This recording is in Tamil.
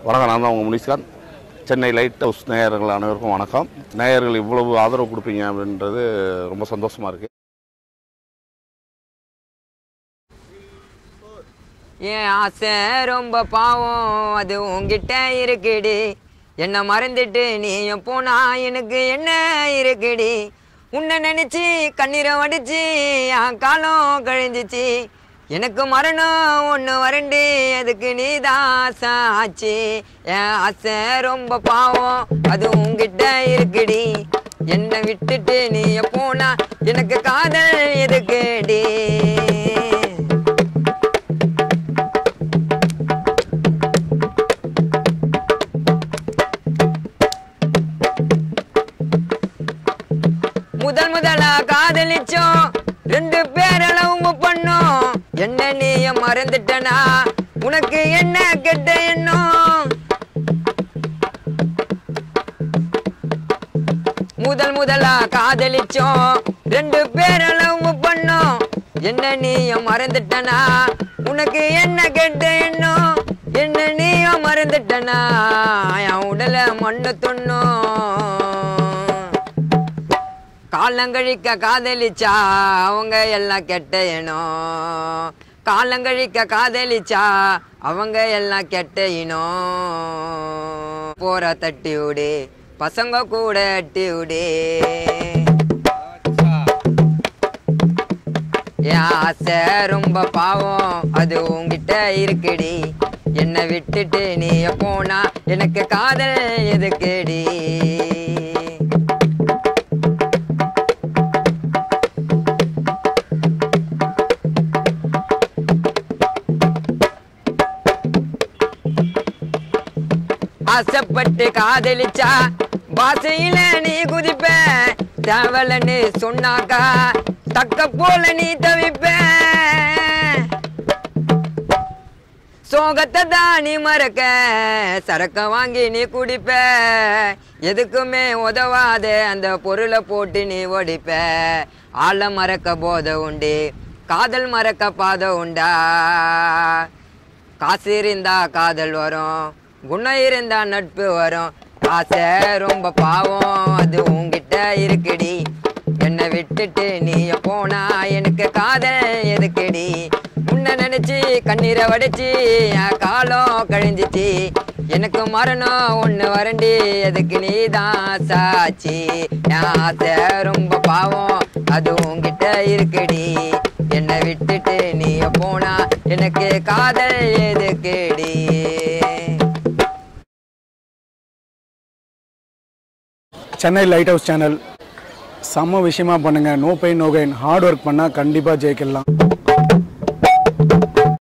வணக்கம் நான் தான் உங்கள் முனிஸ்கான் சென்னை லைட் ஹவுஸ் நேயர்கள் அனைவருக்கும் வணக்கம் நேயர்கள் இவ்வளவு ஆதரவு கொடுப்பீங்க அப்படின்றது ரொம்ப சந்தோஷமாக இருக்குது என் ஆசை ரொம்ப பாவம் அது உன்கிட்ட இருக்குடி என்ன மறந்துட்டு நீயும் போனா எனக்கு என்ன இருக்குடி உன்னை நினைச்சு கண்ணீரை வடிச்சு என் காலம் கழிஞ்சிச்சு எனக்கு மரணம் ஒன்று வரண்டு அதுக்கு நீதான் சாட்சி என் ஆசை ரொம்ப பாவம் அது உன்கிட்ட இருக்குடி என்னை விட்டுட்டு நீ போனா எனக்கு காதல் எதுக்குடி முதல் முதலா காதலிச்சோம் ரெண்டு பேரளவு பண்ணோம் என்ன நீய மறந்துட்டனா உனக்கு என்ன கெட்ட எண்ணம் முதல் முதலா காதலிச்சோம் ரெண்டு பேரளவு பண்ணோம் என்ன நீய மறந்துட்டனா உனக்கு என்ன கெட்ட எண்ணம் என்ன நீய மறந்துட்டனா என் உடல மண்ணு தொண்ணோம் காலங்கழிக்க காதலிச்சா அவங்க எல்லாம் கெட்ட இனம் காலங்கழிக்க காதலிச்சா அவங்க எல்லாம் கெட்ட இனம் போற தட்டி விடு பசங்க கூட அட்டி விடு என் ஆசை ரொம்ப பாவம் அது உன்கிட்ட இருக்குடி என்னை விட்டுட்டு நீ போனா எனக்கு காதல் எதுக்குடி ஆசைப்பட்டு காதலிச்சா பாசையில நீ குதிப்ப தேவலன்னு சொன்னாக்கா தக்க போல நீ தவிப்ப சோகத்தை தான் நீ மறக்க சரக்க வாங்கி நீ குடிப்ப எதுக்குமே உதவாத அந்த பொருளை போட்டு நீ ஒடிப்ப ஆள மறக்க போத உண்டு காதல் மறக்க பாத உண்டா காசு இருந்தா காதல் வரும் குணம் இருந்தா நட்பு வரும் ஆசை ரொம்ப பாவம் அது உன்கிட்ட இருக்குடி என்னை விட்டுட்டு நீ போனா எனக்கு காதல் எதுக்குடி உன்னை நினைச்சு கண்ணீரை வடிச்சு என் காலம் கழிஞ்சிச்சு எனக்கு மரணம் ஒன்று வரண்டி அதுக்கு நீ தான் சாட்சி என் ஆசை ரொம்ப பாவம் அது உன்கிட்ட இருக்குடி என்னை விட்டுட்டு நீ போனா எனக்கு காதல் எதுக்குடி சென்னை லைட் ஹவுஸ் சேனல் செம்ம விஷயமா பண்ணுங்க no pain no gain hard work பண்ணால் கண்டிப்பாக ஜெயிக்கலாம்